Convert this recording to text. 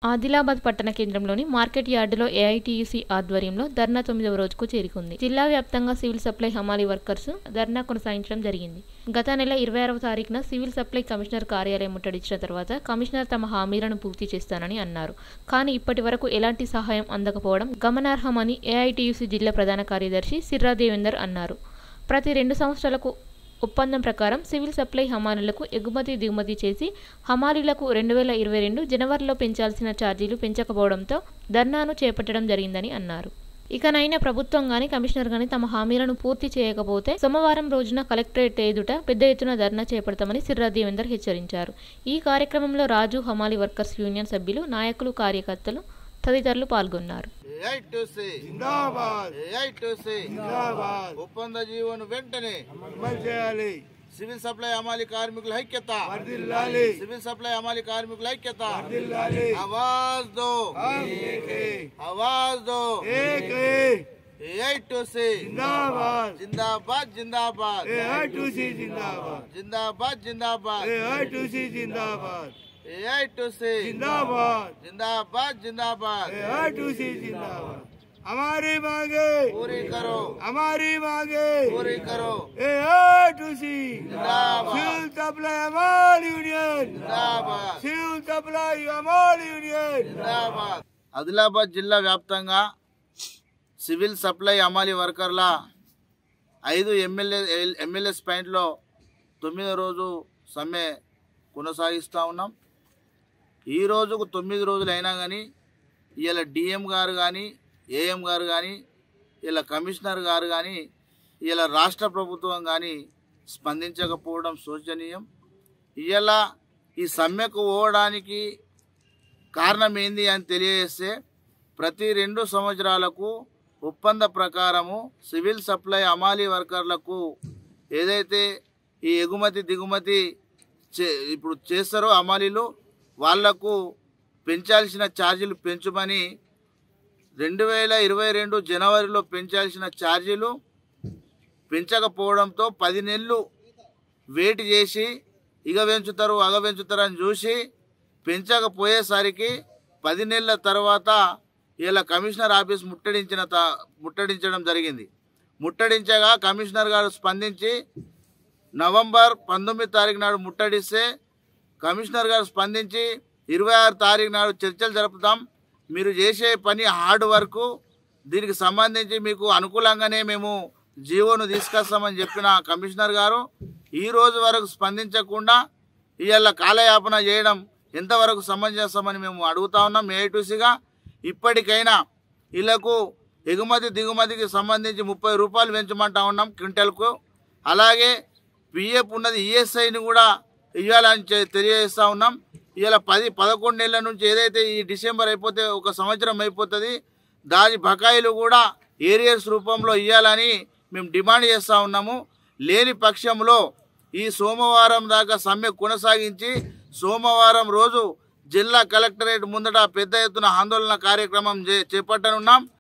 ఆదిలాబాద్ పట్టణ కేంద్రంలోని మార్కెట్ యార్డులో ఏఐటీయూసీ ఆధ్వర్యంలో ధర్నా తొమ్మిదవ రోజుకు చేరుకుంది జిల్లా వ్యాప్తంగా సివిల్ సప్లై హమాలీ వర్కర్స్ ధర్నా కొనసాగించడం జరిగింది గత నెల ఇరవై ఆరవ తారీఖున సివిల్ సప్లై కమిషనర్ కార్యాలయం ముట్టడించిన తర్వాత కమిషనర్ తమ హామీలను పూర్తి చేస్తానని అన్నారు కానీ ఇప్పటి వరకు ఎలాంటి సహాయం అందకపోవడం గమనార్హమని ఏఐటీయూసీ జిల్లా ప్రధాన కార్యదర్శి సిర్రా దేవేందర్ అన్నారు ప్రతి రెండు సంవత్సరాలకు ఒప్పందం ప్రకారం సివిల్ సప్లై హమాలీలకు ఎగుమతి దిగుమతి చేసి హమాలీలకు రెండు వేల ఇరవై రెండు జనవరిలో పెంచాల్సిన ఛార్జీలు పెంచకపోవడంతో ధర్నాను చేపట్టడం జరిగిందని అన్నారు ఇకనైనా ప్రభుత్వం గాని కమిషనర్ గాని తమ హామీలను పూర్తి చేయకపోతే సోమవారం రోజున కలెక్టరేట్ ఎదుట పెద్ద ఎత్తున ధర్నా చేపడతామని సిర్రా దేవేందర్ హెచ్చరించారు ఈ కార్యక్రమంలో రాజు హమాలీ వర్కర్స్ యూనియన్ సభ్యులు నాయకులు కార్యకర్తలు తదితరులు పాల్గొన్నారు ఏఐటీసీ జిందాబాద్ ఏఐటీసీ జిందాబాద్ ఒప్పంద జీవోను వెంటనే అమలు చేయాలి సివిల్ సప్లై అమాలి కార్మికుల ఐక్యత వర్దిల్లాలి సివిల్ సప్లై అమాలి కార్మికుల ఐక్యత వర్దిల్లాలి आवाज दो हम एक है आवाज दो एक है ఏఐటీసీ जिंदाबाद जिंदाबाद जिंदाबाद ए आई टू सी जिंदाबाद जिंदाबाद जिंदाबाद ए आई टू सी जिंदाबाद ఏఐటీసీ जिंदाबाद जिंदाबाद जिंदाबाद ए आई टू सी जिंदाबाद हमारी मांगे पूरी करो हमारी मांगे पूरी करो ए आई टू सी जिंदाबाद सिविल सप्लाई अमाल यूनियन जिंदाबाद సివిల్ సప్లై అమాల్ యూనియన్ జిందాబాద్ ఆదిలాబాద్ జిల్లా వ్యాప్తంగా సివిల్ సప్లై అమాలి వర్కర్ల ఐదు ఎమ్మెల్యే ఎమ్మెల్యేస్ పాయింట్లో తొమ్మిదో రోజు సమ్మె కొనసాగిస్తూ ఉన్నాం ఈ రోజుకు తొమ్మిది రోజులు అయినా కానీ ఇలా డిఎం గారు కానీ ఏఎం గారు కానీ ఇలా కమిషనర్ గారు కానీ ఇలా రాష్ట్ర ప్రభుత్వం కానీ స్పందించకపోవడం శోచనీయం ఇలా ఈ సమ్మెకు పోవడానికి కారణం ఏంది అని తెలియజేస్తే ప్రతి రెండు సంవత్సరాలకు ఒప్పంద ప్రకారము సివిల్ సప్లై అమాలీ వర్కర్లకు ఏదైతే ఈ ఎగుమతి దిగుమతి చే ఇప్పుడు చేస్తారో అమాలీలు వాళ్లకు పెంచాల్సిన ఛార్జీలు పెంచమని రెండు వేల ఇరవై రెండు జనవరిలో పెంచాల్సిన ఛార్జీలు పెంచకపోవడంతో పది నెలలు వెయిట్ చేసి ఇగ పెంచుతారు అగ పెంచుతారు అని చూసి పెంచకపోయేసరికి పది నెలల తర్వాత ఇలా కమిషనర్ ఆఫీస్ ముట్టడించిన త- ముట్టడించడం జరిగింది ముట్టడించగా కమిషనర్ గారు స్పందించి నవంబర్ పంతొమ్మిది తారీఖు నాడు ముట్టడిస్తే కమిషనర్ గారు స్పందించి ఇరవై ఆరు తారీఖు నాడు చర్చలు జరుపుతాం మీరు చేసే పని హార్డ్ వర్క్ దీనికి సంబంధించి మీకు అనుకూలంగానే మేము జీవోను తీసుకొస్తామని చెప్పిన కమిషనర్ గారు ఈ రోజు వరకు స్పందించకుండా ఇవాళ కాలయాపన చేయడం ఎంతవరకు సమంజసమని మేము అడుగుతా ఉన్నాం ఏఐటీసీగా ఇప్పటికైనా వీళ్ళకు ఎగుమతి దిగుమతికి సంబంధించి ముప్పై రూపాయలు పెంచమంటా ఉన్నాం క్వింటల్కు అలాగే పిఎఫ్ ఉన్నది ఈఎస్ఐని కూడా ఇవ్వాలని చె- తెలియజేస్తా ఉన్నాం ఇవాళ పది పదకొండు నెలల నుంచి ఏదైతే ఈ డిసెంబర్ అయిపోతే ఒక సంవత్సరం అయిపోతుంది దాని బకాయిలు కూడా ఏరియర్స్ రూపంలో ఇవ్వాలని మేము డిమాండ్ చేస్తూ ఉన్నాము లేని పక్షంలో ఈ సోమవారం దాకా సమ్మె కొనసాగించి సోమవారం రోజు జిల్లా కలెక్టరేట్ ముందట పెద్ద ఎత్తున ఆందోళన కార్యక్రమం చే- చేపట్టనున్నాం